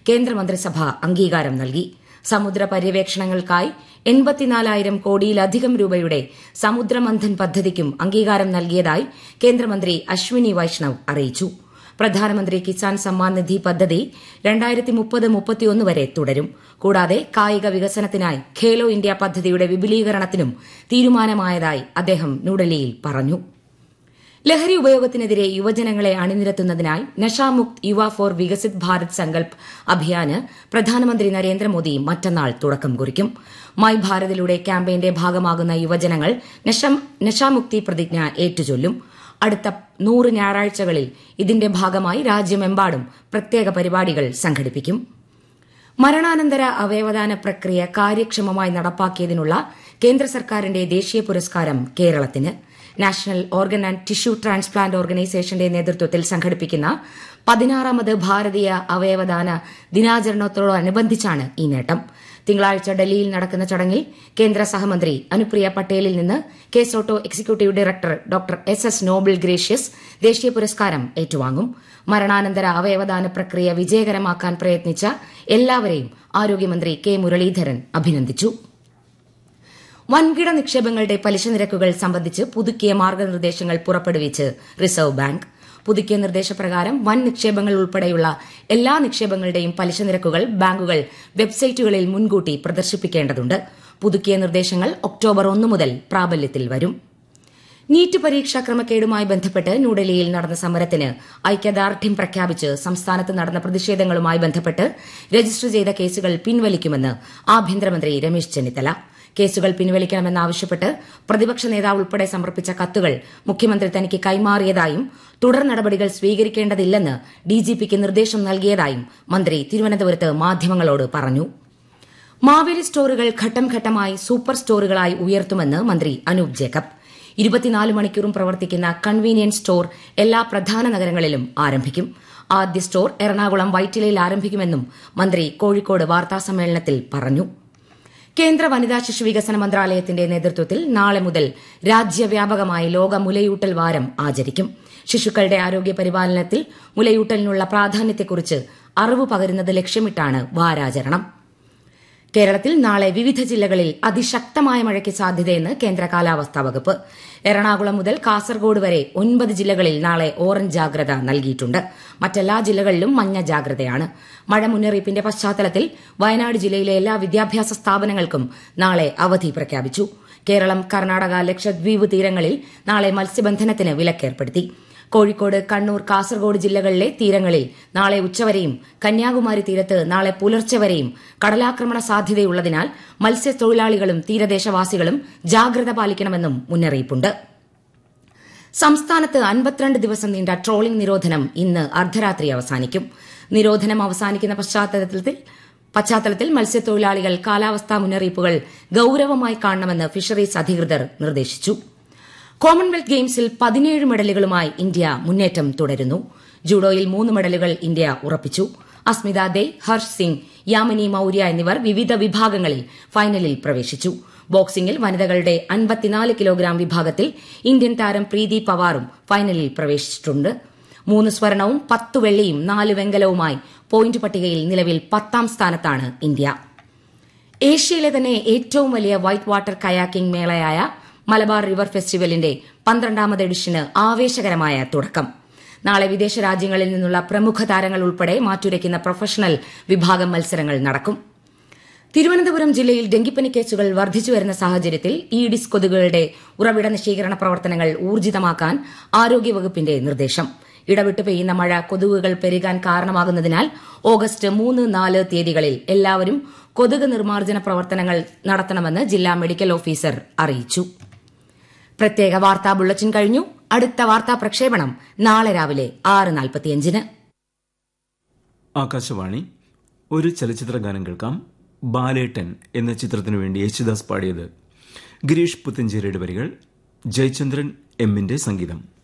കേന്ദ്രമന്ത്രിസഭ അംഗീകാരം നൽകി സമുദ്ര പര്യവേക്ഷണങ്ങൾക്കായി എൺപത്തിനാലായിരം കോടിയിലധികം രൂപയുടെ സമുദ്രമന്ഥൻ പദ്ധതിക്കും അംഗീകാരം നൽകിയതായി കേന്ദ്രമന്ത്രി അശ്വിനി വൈഷ്ണവ് അറിയിച്ചു പ്രധാനമന്ത്രി കിസാൻ സമ്മാൻ നിധി പദ്ധതി രണ്ടായിരത്തി മുപ്പത് മുപ്പത്തിയൊന്ന് വരെ തുടരും കൂടാതെ കായിക വികസനത്തിനായി ഖേലോ ഇന്ത്യ പദ്ധതിയുടെ വിപുലീകരണത്തിനും തീരുമാനമായതായി അദ്ദേഹം ന്യൂഡൽഹിയിൽ പറഞ്ഞു ലഹരി ഉപയോഗത്തിനെതിരെ യുവജനങ്ങളെ അണിനിരത്തുന്നതിനായി നഷാമുക്ത് യുവ ഫോർ വികസിത് ഭാരത് സങ്കൽപ് അഭിയാന് പ്രധാനമന്ത്രി നരേന്ദ്രമോദി മറ്റന്നാൾ തുടക്കം കുറിക്കും മൈ ഭാരതിലൂടെ ക്യാമ്പയിന്റെ ഭാഗമാകുന്ന യുവജനങ്ങൾ നഷാമുക്തി പ്രതിജ്ഞ ഏറ്റുചൊല്ലും അടുത്ത നൂറ് ഞായറാഴ്ചകളിൽ ഇതിന്റെ ഭാഗമായി രാജ്യമെമ്പാടും പ്രത്യേക പരിപാടികൾ സംഘടിപ്പിക്കും മരണാനന്തര അവയവദാന പ്രക്രിയ കാര്യക്ഷമമായി നടപ്പാക്കിയതിനുള്ള കേന്ദ്ര സർക്കാരിന്റെ ദേശീയ പുരസ്കാരം കേരളത്തിന് national organ and tissue transplant ഓർഗനൈസേഷന്റെ നേതൃത്വത്തിൽ സംഘടിപ്പിക്കുന്ന പതിനാറാമത് ഭാരതീയ അവയവദാന ദിനാചരണത്തോടനുബന്ധിച്ചാണ് ഈ നേട്ടം തിങ്കളാഴ്ച ഡൽഹിയിൽ നടക്കുന്ന ചടങ്ങിൽ കേന്ദ്ര സഹമന്ത്രി അനുപ്രിയ പട്ടേലിൽ നിന്ന് കേസോട്ടോ executive director doctor S S Noble Gracious ദേശീയ പുരസ്കാരം ഏറ്റുവാങ്ങും മരണാനന്തര അവയവദാന പ്രക്രിയ വിജയകരമാക്കാൻ പ്രയത്നിച്ച എല്ലാവരെയും ആരോഗ്യമന്ത്രി കെ മുരളീധരൻ അഭിനന്ദിച്ചു വൻകിട നിക്ഷേപങ്ങളുടെ പലിശ നിരക്കുകൾ സംബന്ധിച്ച് പുതുക്കിയ മാർഗനിർദ്ദേശങ്ങൾ പുറപ്പെടുവിച്ച് റിസർവ് ബാങ്ക് പുതുക്കിയ നിർദ്ദേശപ്രകാരം വൻ നിക്ഷേപങ്ങൾ ഉൾപ്പെടെയുള്ള എല്ലാ നിക്ഷേപങ്ങളുടെയും പലിശ നിരക്കുകൾ ബാങ്കുകൾ വെബ്സൈറ്റുകളിൽ മുൻകൂട്ടി പ്രദർശിപ്പിക്കേണ്ടതുണ്ട് പുതുക്കിയ നിർദ്ദേശങ്ങൾ ഒക്ടോബർ ഒന്ന് മുതൽ പ്രാബല്യത്തിൽ വരും നീറ്റ് പരീക്ഷാ ക്രമക്കേടുമായി ബന്ധപ്പെട്ട് ന്യൂഡൽഹിയിൽ നടന്ന സമരത്തിന് ഐക്യദാർഢ്യം പ്രഖ്യാപിച്ച് സംസ്ഥാനത്ത് നടന്ന പ്രതിഷേധങ്ങളുമായി ബന്ധപ്പെട്ട് രജിസ്റ്റർ ചെയ്ത കേസുകൾ പിൻവലിക്കുമെന്ന് ആഭ്യന്തരമന്ത്രി രമേശ് ചെന്നിത്തല കേസുകൾ പിൻവലിക്കണമെന്നാവശ്യപ്പെട്ട് പ്രതിപക്ഷ നേതാവ് ഉൾപ്പെടെ സമർപ്പിച്ച കത്തുകൾ മുഖ്യമന്ത്രി തനിക്ക് കൈമാറിയതായും തുടർ നടപടികൾ സ്വീകരിക്കേണ്ടതില്ലെന്ന് ഡിജിപിക്ക് നിർദ്ദേശം നൽകിയതായും മന്ത്രി തിരുവനന്തപുരത്ത് മാധ്യമങ്ങളോട് പറഞ്ഞു മാവേലി സ്റ്റോറുകൾ ഘട്ടം ഘട്ടമായി സൂപ്പർ സ്റ്റോറുകളായി ഉയർത്തുമെന്ന് മന്ത്രി അനൂപ് ജേക്കബ് ഇരുപത്തിനാല് മണിക്കൂറും പ്രവർത്തിക്കുന്ന കൺവീനിയൻസ് സ്റ്റോർ എല്ലാ പ്രധാന നഗരങ്ങളിലും ആരംഭിക്കും ആദ്യ സ്റ്റോർ എറണാകുളം വൈറ്റിലയിൽ ആരംഭിക്കുമെന്നും മന്ത്രി കോഴിക്കോട് വാർത്താസമ്മേളനത്തിൽ പറഞ്ഞു കേന്ദ്ര വനിതാ ശിശു വികസന മന്ത്രാലയത്തിന്റെ നേതൃത്വത്തിൽ നാളെ മുതൽ രാജ്യവ്യാപകമായി ലോക മുലയൂട്ടൽ വാരം ആചരിക്കും ശിശുക്കളുടെ ആരോഗ്യ പരിപാലനത്തിൽ മുലയൂട്ടലിനുള്ള പ്രാധാന്യത്തെക്കുറിച്ച് അറിവ് പകരുന്നത് ലക്ഷ്യമിട്ടാണ് വാരാചരണം കേരളത്തിൽ നാളെ വിവിധ ജില്ലകളിൽ അതിശക്തമായ മഴയ്ക്ക് സാധ്യതയെന്ന് കേന്ദ്ര കാലാവസ്ഥാ വകുപ്പ് എറണാകുളം മുതൽ കാസർഗോഡ് വരെ ഒൻപത് ജില്ലകളിൽ നാളെ ഓറഞ്ച് ജാഗ്രത നൽകിയിട്ടുണ്ട് മറ്റെല്ലാ ജില്ലകളിലും മഞ്ഞ ജാഗ്രതയാണ് മഴ മുന്നറിയിപ്പിന്റെ പശ്ചാത്തലത്തിൽ വയനാട് ജില്ലയിലെ എല്ലാ വിദ്യാഭ്യാസ സ്ഥാപനങ്ങൾക്കും നാളെ അവധി പ്രഖ്യാപിച്ചു കേരളം കർണാടക ലക്ഷദ്വീപ് തീരങ്ങളിൽ നാളെ മത്സ്യബന്ധനത്തിന് വിലക്കേർപ്പെടുത്തി കോഴിക്കോട് കണ്ണൂർ കാസർഗോഡ് ജില്ലകളിലെ തീരങ്ങളിൽ നാളെ ഉച്ചവരെയും കന്യാകുമാരി തീരത്ത് നാളെ പുലർച്ചെ വരെയും കടലാക്രമണ സാധ്യതയുള്ളതിനാൽ മത്സ്യത്തൊഴിലാളികളും തീരദേശവാസികളും ജാഗ്രത പാലിക്കണമെന്നും മുന്നറിയിപ്പുണ്ട് സംസ്ഥാനത്ത് അൻപത്തിരണ്ട് ദിവസം നീണ്ട ട്രോളിംഗ് നിരോധനം ഇന്ന് അർദ്ധരാത്രി അവസാനിക്കും നിരോധനം അവസാനിക്കുന്ന പശ്ചാത്തലത്തിൽ പശ്ചാത്തലത്തിൽ മത്സ്യത്തൊഴിലാളികൾ കാലാവസ്ഥാ മുന്നറിയിപ്പുകൾ ഗൌരവമായി കാണണമെന്ന് ഫിഷറീസ് അധികൃതർ നിർദ്ദേശിച്ചു കോമൺവെൽത്ത് ഗെയിംസിൽ പതിനേഴ് മെഡലുകളുമായി ഇന്ത്യ മുന്നേറ്റം തുടരുന്നു ജൂഡോയിൽ മൂന്ന് മെഡലുകൾ ഇന്ത്യ ഉറപ്പിച്ചു അസ്മിത ദേ ഹർഷ് സിംഗ് യാമിനി മൌര്യ എന്നിവർ വിവിധ വിഭാഗങ്ങളിൽ ഫൈനലിൽ പ്രവേശിച്ചു ബോക്സിംഗിൽ വനിതകളുടെ അൻപത്തിനാല് കിലോഗ്രാം വിഭാഗത്തിൽ ഇന്ത്യൻ താരം പ്രീതി പവാറും ഫൈനലിൽ പ്രവേശിച്ചിട്ടുണ്ട് മൂന്ന് സ്വർണവും പത്ത് വെള്ളിയും നാല് വെങ്കലവുമായി പോയിന്റ് പട്ടികയിൽ നിലവിൽ പത്താം സ്ഥാനത്താണ് ഇന്ത്യ ഏഷ്യയിലെ തന്നെ ഏറ്റവും വലിയ വൈറ്റ് വാട്ടർ കയാക്കിംഗ് മേളയായ മലബാർ റിവർ ഫെസ്റ്റിവലിന്റെ പന്ത്രണ്ടാമത് എഡിഷന് ആവേശകരമായ തുടക്കം നാളെ വിദേശ രാജ്യങ്ങളിൽ നിന്നുള്ള പ്രമുഖ താരങ്ങൾ ഉൾപ്പെടെ മാറ്റുരയ്ക്കുന്ന പ്രൊഫഷണൽ വിഭാഗം മത്സരങ്ങൾ നടക്കും തിരുവനന്തപുരം ജില്ലയിൽ ഡെങ്കിപ്പനി കേസുകൾ വർദ്ധിച്ചുവരുന്ന സാഹചര്യത്തിൽ ഈഡിസ് കൊതുകുകളുടെ ഉറവിട നശീകരണ പ്രവർത്തനങ്ങൾ ഊർജിതമാക്കാൻ ആരോഗ്യവകുപ്പിന്റെ നിർദ്ദേശം ഇടവിട്ട് പെയ്യുന്ന മഴ കൊതുകുകൾ പെരുകാൻ കാരണമാകുന്നതിനാൽ ഓഗസ്റ്റ് മൂന്ന് നാല് തീയതികളിൽ എല്ലാവരും കൊതുക് നിർമ്മാർജ്ജന പ്രവർത്തനങ്ങൾ നടത്തണമെന്ന് ജില്ലാ മെഡിക്കൽ ഓഫീസർ അറിയിച്ചു പ്രത്യേക വാർത്താ ബുള്ളറ്റിൻ കഴിഞ്ഞു അടുത്ത വാർത്താ പ്രക്ഷേപണം നാളെ രാവിലെ ആറ് നാൽപ്പത്തിയഞ്ചിന് ആകാശവാണി ഒരു ചലച്ചിത്ര ഗാനം കേൾക്കാം ബാലേട്ടൻ എന്ന ചിത്രത്തിനു വേണ്ടി യേശുദാസ് പാടിയത് ഗിരീഷ് പുത്തഞ്ചേരിയുടെ വരികൾ ജയചന്ദ്രൻ എമ്മിന്റെ സംഗീതം